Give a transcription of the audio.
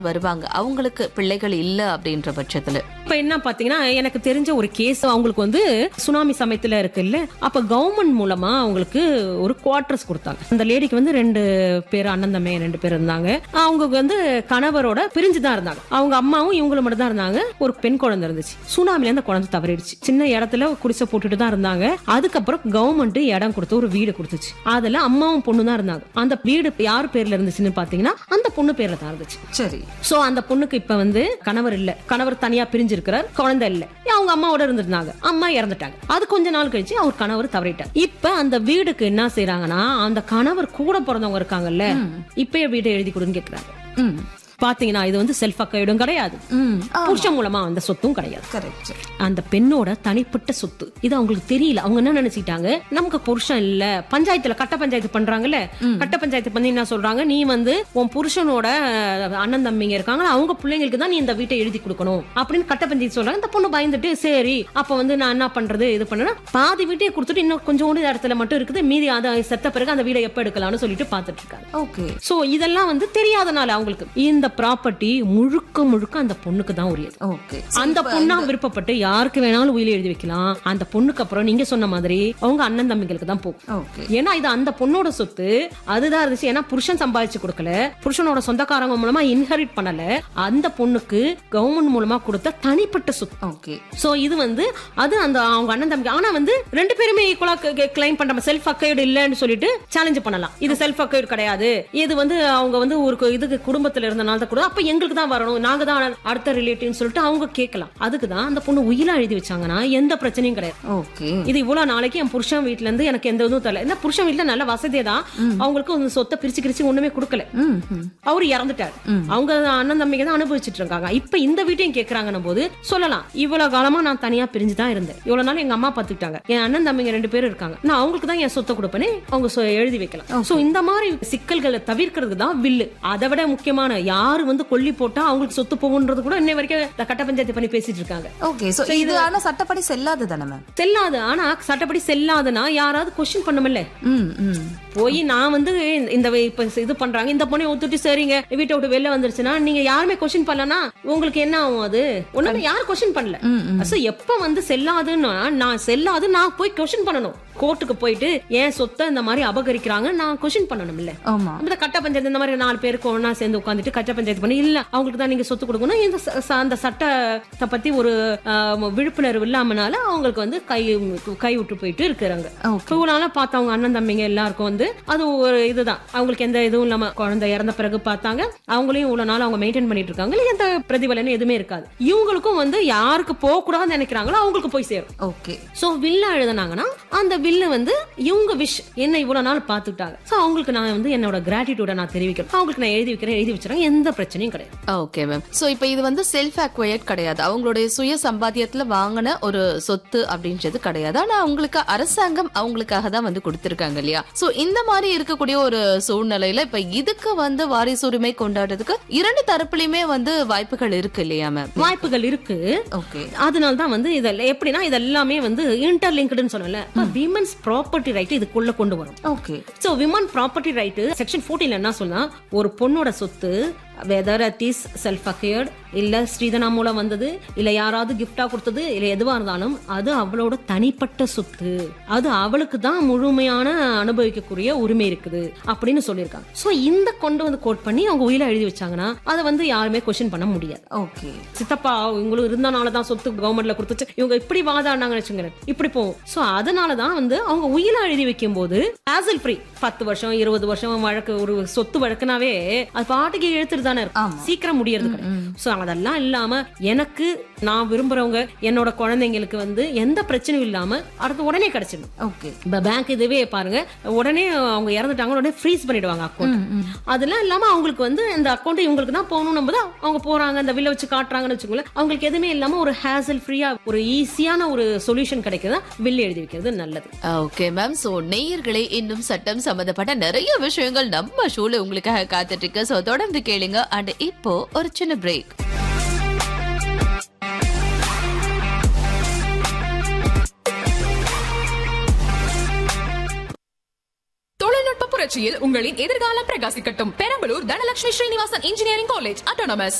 வருவாங்க அவங்களுக்கு பிள்ளைகள் இல்ல அப்படின்ற பட்சத்துல இப்ப என்ன பாத்தீங்கன்னா எனக்கு தெரிஞ்ச ஒரு கேஸ் அவங்களுக்கு வந்து சுனாமி சமயத்துல இருக்குல்ல அப்ப கவர்மெண்ட் மூலமா அவங்களுக்கு ஒரு குவார்டர்ஸ் கொடுத்தாங்க அந்த லேடிக்கு வந்து ரெண்டு பேர் அண்ணன் தம்பி ரெண்டு பேர் இருந்தாங்க அவங்க வந்து கணவரோட பிரிஞ்சு தான் இருந்தாங்க அவங்க அம்மாவும் இவங்களும் மட்டும் தான் இருந்தாங்க ஒரு பெண் குழந்தை இருந்துச்சு சுனாமில அந்த குழந்தை தவறிடுச்சு சின்ன இடத்துல குடிசை போட்டுட்டு தான் இருந்தாங்க அதுக்கப்புறம் கவர்மெண்ட் இடம் கொடுத்து ஒரு வீடு கொடுத்துச்சு அதுல அம்மாவும் பொண்ணு தான் இருந்தாங்க அந்த வீடு யார் பேர்ல இருந்துச்சுன்னு பாத்தீங்கன்னா அந்த பொண்ணு பேர்ல தான் இருந்துச்சு சரி சோ அந்த பொண்ணுக்கு இப்ப வந்து கணவர் இல்ல கணவர் தனியா பிரிஞ்சிருக்கிறார் குழந்தை இல்ல அவங்க அம்மாவோட இருந்திருந்தாங்க அம்மா இறந்துட்டாங்க அது கொஞ்ச நாள் கழிச்சு அவர் கணவர் தவறிட்டார் இப்ப அந்த வீடுக்கு என்ன செய்யறாங்கன்னா அந்த கணவர் கூட பிறந்தவங்க இருக்காங்கல்ல இப்பயே வீட்டை எழுதி கொடுன்னு கேக்குறாங்க ம் பாத்தீங்கன்னா இது வந்து செல்ஃப் அக்கைடும் கிடையாது ம் புருஷன் மூலமா அந்த சொத்தும் கிடையாது கரெக்ட் அந்த பெண்ணோட தனிப்பட்ட சொத்து இது அவங்களுக்கு தெரியல அவங்க என்ன நினைச்சிட்டாங்க நமக்கு புருஷன் இல்ல பஞ்சாயத்துல கட்ட பஞ்சாயத்து பண்றாங்கல்ல கட்ட பஞ்சாயத்து பண்ணி என்ன சொல்றாங்க நீ வந்து உன் புருஷனோட அஹ், அண்ணன் தம்பிங்க இருக்காங்க அவங்க பிள்ளைங்களுக்கு தான் நீ இந்த வீட்டை எழுதி கொடுக்கணும் அப்படின்னு கட்ட பஞ்சாயத்து சொல்றாங்க இந்த பொண்ணு பயந்துட்டு சரி அப்ப வந்து நான் என்ன பண்றது இது பண்ணனா பாதி வீட்டையே கொடுத்துட்டு இன்னும் கொஞ்சோண்டு இடத்துல மட்டும் இருக்குது மீதி அதை செத்த பிறகு அந்த வீடை எப்ப எடுக்கலாம்னு சொல்லிட்டு பாத்துட்டு இருக்காங்க ஓகே சோ இதெல்லாம் வந்து தெரியாதனால அவங்களுக்கு இந்த ப்ராப்பர்ட்டி முழுக்க முழுக்க அந்த பொண்ணுக்கு தான் உரியது ஓகே அந்த பொண்ணா விருப்பப்பட்டு யாருக்கு வேணாலும் உயிர் எழுதி வைக்கலாம் அந்த பொண்ணுக்கு அப்புறம் நீங்க சொன்ன மாதிரி அவங்க அண்ணன் தம்பிகளுக்கு தான் போகும் ஓகே ஏன்னா இது அந்த பொண்ணோட சொத்து அதுதான் இருந்துச்சு ஏன்னா புருஷன் சம்பாதிச்சு கொடுக்கல புருஷனோட சொந்தக்காரங்க மூலமா இன்ஹெரிட் பண்ணல அந்த பொண்ணுக்கு கவர்மெண்ட் மூலமா கொடுத்த தனிப்பட்ட சொத்து ஓகே சோ இது வந்து அது அந்த அவங்க அண்ணன் தம்பி ஆனா வந்து ரெண்டு பேருமே ஈக்குவலா கிளைம் பண்ற செல்ஃப் அக்கைடு இல்லன்னு சொல்லிட்டு சேலஞ்ச் பண்ணலாம் இது செல்ஃப் அக்கைடு கிடையாது இது வந்து அவங்க வந்து ஒரு கு- இதுக்கு குடும்பத்துல இருந்தனால தான் கூட அப்ப எங்களுக்கு தான் வரணும் நாங்க தான் அடுத்த ரிலேட்டிவ்னு சொல்லிட்டு அவங்க கேட்கலாம் அதுக்கு தான் அந்த பொண்ணு உயிலா எழுதி வச்சாங்கன்னா எந்த பிரச்சனையும் கிடையாது ஓகே இது இவ்வளவு நாளைக்கு என் புருஷன் வீட்ல இருந்து எனக்கு எந்த இதுவும் தெரியல என்ன புருஷன் வீட்ல நல்ல வசதியை தான் அவங்களுக்கு வந்து சொத்தை பிரிச்சு பிரிச்சு ஒண்ணுமே கொடுக்கல ம் ம் அவரு இறந்துட்டாரு அவங்க அண்ணன் தம்பிங்க தான் அனுபவிச்சுட்டு இருக்காங்க இப்ப இந்த வீட்டையும் கேக்குறாங்கன்னும் போது சொல்லலாம் இவ்வளவு காலமா நான் தனியா பிரிஞ்சு தான் இருந்தேன் இவ்வளவு நாள் எங்க அம்மா பாத்துக்கிட்டாங்க என் அண்ணன் தம்பிங்க ரெண்டு பேரும் இருக்காங்க நான் அவங்களுக்கு தான் என் சொத்தை கொடுப்பேனே அவங்க சொ- எழுதி வைக்கலாம் சோ இந்த மாதிரி சிக்கல்களை தவிர்க்கிறதுக்கு தான் வில்லு அதை விட முக்கியமான யாரு வந்து கொல்லி போட்டா அவங்களுக்கு சொத்து போகுன்றது கூட இன்னை வரைக்கும் இந்த கட்ட பஞ்சாயத்து பண்ணி பேசிட்டு இருக்காங்க ஓகே சோ இது ஆனா சட்டப்படி செல்லாது தானே மேம் செல்லாது ஆனா சட்டப்படி செல்லாதுன்னா யாராவது கொஸ்டின் பண்ணுமில்ல ம் ம் போய் நான் வந்து இந்த வே- இப்ப இது பண்றாங்க இந்த பொண்ணை ஒத்துட்டு சரிங்க வீட்டை விட்டு வெளில வந்துருச்சுன்னா நீங்க யாருமே கொஸ்டின் பண்ணலனா உங்களுக்கு என்ன ஆகும் அது ஒண்ணுமே யாரும் கொஸ்டின் பண்ணல So, எப்ப வந்து செல்லாதுன்னா நான் செல்லாது நான் போய் கொஸ்டின் பண்ணணும் கோர்ட்டுக்கு போயிட்டு ஏன் சொத்தை இந்த மாதிரி அபகரிக்கிறாங்க நான் கொஸ்டின் பண்ணணும் இல்ல ஆமா இந்த கட்ட பஞ்சாயத்து இந்த மாதிரி நாலு பேருக்கு ஒண்ணா சேர்ந்து உட்காந்துட்டு கட்ட பஞ்சாயத்து பண்ணி இல்ல அவங்களுக்கு தான் நீங்க சொத்து கொடுக்கணும் இந்த ச- ச- அந்த சட்டத்தை பத்தி ஒரு ஆஹ், விழிப்புணர்வு இல்லாமனால அவங்களுக்கு வந்து கை கை விட்டு போயிட்டு இருக்கிறாங்க ஓகே இவ்வளவு நாளா பார்த்தவங்க அண்ணன் தம்பிங்க எல்லாருக்கும் வந்து அது ஒரு இதுதான் அவங்களுக்கு எந்த இதுவும் இல்லாம குழந்தை இறந்த பிறகு பார்த்தாங்க அவங்களையும் இவ்வளவு நாள் அவங்க மெயின்டைன் பண்ணிட்டு இருக்காங்க இல்ல எந்த பிரதிபலனும் எதுவுமே இருக்காது இவங்களுக்கும் வந்து யாருக்கு போக கூடாதுன்னு நினைக்கிறாங்களோ அவங்களுக்கு போய் சேரும் ஓகே சோ வில்ல எழுதுனாங்கன்னா அந்த வில்லு வந்து இவங்க விஷ் என்ன இவ்வளவு நாள் பாத்துக்கிட்டாங்க சோ அவங்களுக்கு நான் வந்து என்னோட கிராட்டிடியூட நான் தெரிவிக்கிறேன் அவங்களுக்கு நான் எழுதி வைக்கிறேன் எழுதி வச்சிருக்கேன் எந்த பிரச்சனையும் கிடையாது ஓகே மேம் சோ இப்போ இது வந்து செல்ஃப் அக்வயர்ட் கிடையாது அவங்களுடைய சுய சம்பாத்தியத்துல வாங்கின ஒரு சொத்து அப்படின்றது கிடையாது ஆனா அவங்களுக்கு அரசாங்கம் அவங்களுக்காக தான் வந்து கொடுத்திருக்காங்க இல்லையா சோ இந்த மாதிரி இருக்கக்கூடிய ஒரு சூழ்நிலையில இப்ப இதுக்கு வந்து வாரிசுரிமை கொண்டாடுறதுக்கு இரண்டு தரப்புலயுமே வந்து வாய்ப்புகள் இருக்கு இல்லையா மேம் வாய்ப்புகள் இருக்கு ஓகே அதனால தான் வந்து இதெல்லாம் எப்படின்னா இதெல்லாமே வந்து இன்டர்லிங்க்டுன்னு சொல்லல விமன்ஸ் ப்ராப்பர்ட்டி ரைட் இதுக்குள்ள கொண்டு வரும் okay so women property right section 14 என்ன சொன்னா ஒரு பொண்ணோட சொத்து whether it is self acquired இல்ல ஸ்ரீதனா மூலம் வந்தது இல்ல யாராவது கிஃப்டா கொடுத்தது இல்ல எதுவா இருந்தாலும் அது அவளோட தனிப்பட்ட சொத்து அது அவளுக்கு தான் முழுமையான அனுபவிக்கக்கூடிய உரிமை இருக்குது அப்படின்னு சொல்லியிருக்காங்க சோ இந்த கொண்டு வந்து கோட் பண்ணி அவங்க உயிரை எழுதி வச்சாங்கன்னா அதை வந்து யாருமே கொஸ்டின் பண்ண முடியாது ஓகே சித்தப்பா இவங்களும் இருந்தனால தான் சொத்து கவர்மெண்ட்ல கொடுத்துச்சு இவங்க இப்படி வாதாடினாங்கன்னு வச்சுங்க இப்படி போகும் சோ அதனால தான் வந்து அவங்க உயிரை எழுதி வைக்கும் போது ஹேசல் ஃப்ரீ பத்து வருஷம் இருபது வருஷம் வழக்கு ஒரு சொத்து வழக்குனாவே அது பாட்டுக்கு இழுத்துட்டு தானே இருக்கும் ஆமா. சீக்கிரம் முடியறது கிடையாது சோ அதெல்லாம் இல்லாம எனக்கு நான் விரும்புறவங்க என்னோட குழந்தைங்களுக்கு வந்து எந்த பிரச்சனையும் இல்லாம அடுத்து உடனே கிடைச்சிடும் ஓகே இப்ப பேங்க் இதுவே பாருங்க உடனே அவங்க இறந்துட்டாங்க உடனே ஃப்ரீஸ் பண்ணிடுவாங்க அக்கௌண்ட் அதெல்லாம் இல்லாம அவங்களுக்கு வந்து இந்த அக்கௌண்ட் இவங்களுக்கு தான் போகணும் போது அவங்க போறாங்க இந்த வில்ல வச்சு காட்டுறாங்கன்னு வச்சுக்கோங்களேன் அவங்களுக்கு எதுவுமே இல்லாம ஒரு ஹேசல் ஃப்ரீயா ஒரு ஈஸியான ஒரு சொல்யூஷன் கிடைக்குதா வில் எழுதி வைக்கிறது நல்லது ஓகே மேம் சோ நேயர்களே இன்னும் சட்டம் சம்பந்தப்பட்ட நிறைய விஷயங்கள் நம்ம ஷோல உங்களுக்காக காத்துட்டு இருக்கு சோ தொடர்ந்து கேளுங்க அண்ட் இப்போ ஒரு சின்ன பிரேக் தொழில்நுட்ப புரட்சி புரட்சியில் உங்களின் எதிர்காலம் பிரகாசிக்கட்டும் Perambalur Dhanalakshmi Srinivasan engineering college autonomous